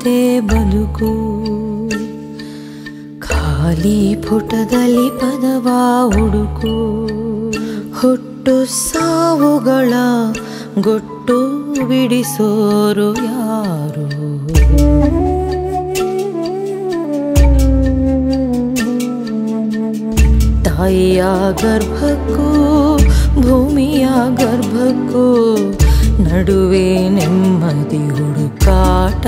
ಇಲ್ಲದಂತೆ ಬದುಕು ಖಾಲಿ ಪುಟದಲ್ಲಿ ಪದವ ಹುಡುಕು ಹುಟ್ಟು ಸಾವುಗಳ ಗೊಟ್ಟು ಬಿಡಿಸೋರು ಯಾರು ತಾಯಿಯ ಗರ್ಭಕ್ಕೂ ಭೂಮಿಯ ಗರ್ಭಕ್ಕೂ ನಡುವೆ ನೆಮ್ಮದಿ ಹುಡುಕಾಟ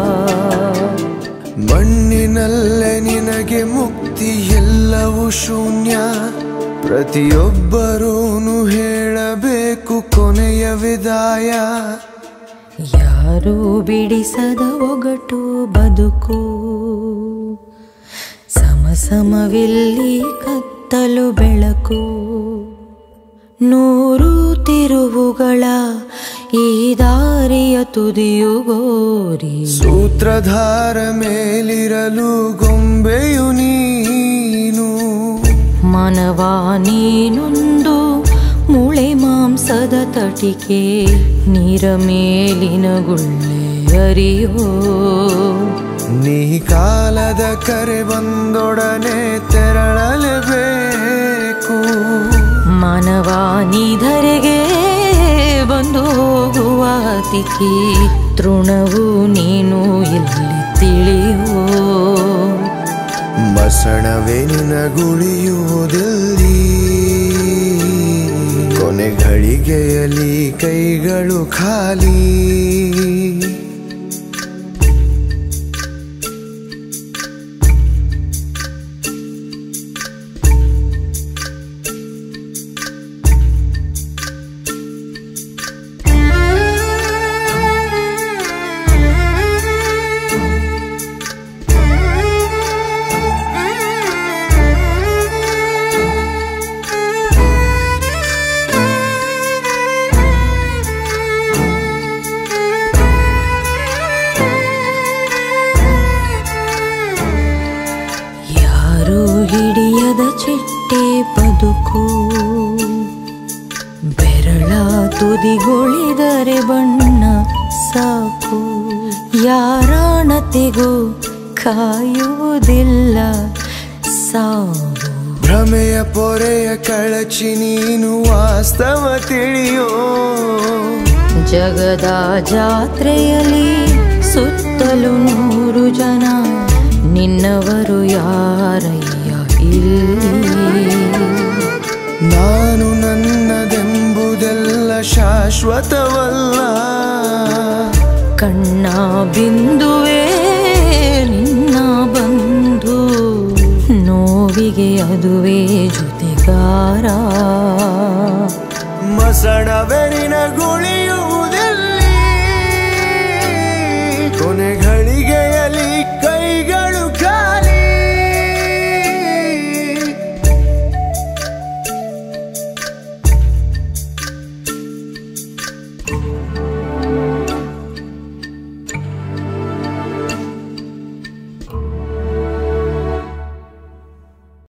ಮಣ್ಣಿನಲ್ಲೇ ನಿನಗೆ ಮುಕ್ತಿ ಎಲ್ಲವೂ ಶೂನ್ಯ ಪ್ರತಿಯೊಬ್ಬರೂನು ಹೇಳಬೇಕು ಕೊನೆಯ ವಿದಾಯ ಯಾರೂ ಬಿಡಿಸದ ಒಗಟು ಬದುಕು ಸಮ ಸಮವಿಲ್ಲಿ ಕತ್ತಲು ಬೆಳಕು ನೂರು ತಿರುವುಗಳ ಈ ದಾರಿಯ ತುದಿಯು ಗೋರಿ ಸೂತ್ರಧಾರ ಮೇಲಿರಲು ಗೊಂಬೆಯು ನೀನು ಮನವ ನೀನೊಂದು ಮುಳೆ ಮಾಂಸದ ತಟಿಕೆ ನೀರ ಮೇಲಿನ ಗುಳ್ಳೆ ಅರಿಯೋ ನೀ ಕಾಲದ ಕರೆ ಬಂದೊಡನೆ ತೆರಳಲೇಬೇಕು ಮಾನವ ನಿಧರೆಗೆ ಬಂದು ಹೋಗುವ ಅತಿಥಿ ತೃಣವು ನೀನು ಎಲ್ಲಿ ತಿಳಿಯೋ ಮಸಣವೇ ನಿನಗುಳಿಯುವುದಿಲ್ಲಿ ಕೊನೆ ಘಳಿಗೆಯಲ್ಲಿ ಕೈಗಳು ಖಾಲಿ ಯಾರು ಹಿಡಿಯದ ಚಿಟ್ಟೆ ಬದುಕು ಬೆರಳ ತುದಿಗೊಳಿದರೆ ಬಣ್ಣ ಸಾಕು ಯಾರಾಣತೆಗೂ ಕಾಯುವುದಿಲ್ಲ ಸಾವು ಭ್ರಮೆಯ ಪೊರೆಯ ಕಳಚಿ ನೀನು ವಾಸ್ತವ ತಿಳಿಯೋ ಜಗದ ಜಾತ್ರೆಯಲ್ಲಿ ಸುತ್ತಲೂ ನೂರು ಜನ ನಿನ್ನವರು ಯಾರಯ್ಯ ಇಲ್ಲಿ ನಾನು ನನ್ನದೆಂಬುದೆಲ್ಲ ಶಾಶ್ವತವಲ್ಲ ಕಣ್ಣ ಬಿಂದುವೆ ನಿನ್ನ ಬಂಧು ನೋವಿಗೆ ಅದುವೇ ಜೊತೆಗಾರ ಮಸಣವೇ ನಿನಗುಳಿ